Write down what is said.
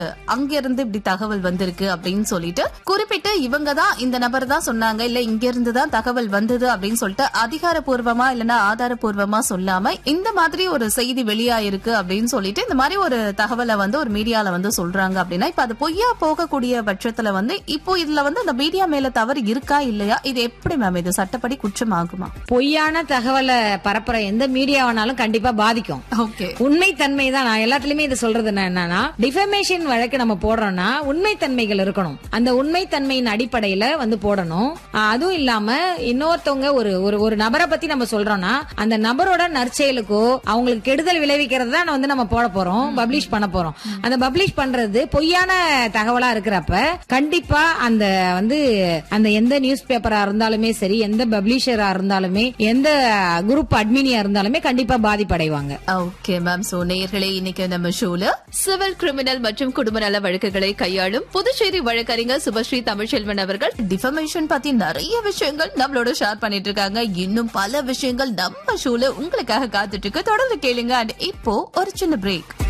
அங்க இருந்து இப்படி தகவல் வந்திருக்கு அப்படின்னு சொல்லிட்டு குறிப்பிட்டு இவங்க தான் இந்த நபர் தான் சொன்னாங்க இல்ல இங்க இருந்து தான் தகவல் வந்தது அப்படின்னு சொல்லிட்டு அதிகாரப்பூர்வமா இல்லனா ஆதாரப்பூர்வமா சொல்லாம இந்த மாதிரி ஒரு செய்தி வெளியாயிருக்கு அப்படின்னு சொல்லிட்டு இந்த மாதிரி ஒரு தகவலை வந்து ஒரு மீடியால வந்து சொல்றாங்க அப்படின்னா இப்ப அது பொய்யா போகக்கூடிய பட்சத்துல வந்து இப்போ இதுல வந்து அந்த மீடியா மேல தவறு இருக்கா இல்லையா இது எப்படி மேம் இது சட்டப்படி குற்றம் ஆகுமா பொய்யான தகவலை பரப்புற எந்த மீடியாவானாலும் கண்டிப்பா பாதிக்கும் ஓகே உண்மைத்தன்மை தான் நான் எல்லாத்துலயுமே இது சொல்றது என்ன- என்னன்னா டிஃபமேஷன் வழக்கு நம்ம போடுறோம்னா உண்மைத்தன்மைகள் இருக்கணும் அந்த உண்மைத்தன்மையின் அடிப்படையில வந்து போடணும் ஆஹ் அதுவும் இல்லாம இன்னொருத்தவங்க ஒரு ஒரு ஒரு நபரை பத்தி நம்ம சொல்றோம்னா அந்த நபரோட நற்செயலுக்கோ அவங்களுக்கு கெடுதல் விளைவிக்கிறது தான் வந்து நம்ம போட போறோம் பப்ளிஷ் பண்ண போறோம் அந்த பப்ளிஷ் பண்றது பொய்யான தகவலா இருக்கிறப்ப கண்டிப்பா அந்த வந்து அந்த எந்த நியூஸ் பேப்பரா இருந்தாலுமே சரி எந்த பப்ளிஷரா இருந்தாலுமே எந்த குரூப் அட்மினியா இருந்தாலுமே கண்டிப்பா பாதிப்படைவாங்க ஓகே மேம் சோ நேயர்களே இன்னைக்கு நம்ம ஷோல சிவில் கிரிமினல் மற்றும் குடும்ப நல வழக்குகளை கையாளும் புதுச்சேரி வழக்கறிஞர் சுபஸ்ரீ தமிழ்ச்செல்வன் அவர்கள் டிஃபமேஷன் பத்தி நிறைய விஷயங்கள் நம்மளோட ஷேர் பண்ணிட்டு இருக்காங்க இன்னும் பல விஷயங்கள் நம்ம ஷோல உங்களுக்காக காத்துட்டு இருக்கு தொடர்ந்து கேளுங்க அண்ட் இப்போ ஒரு சின்ன பிரேக்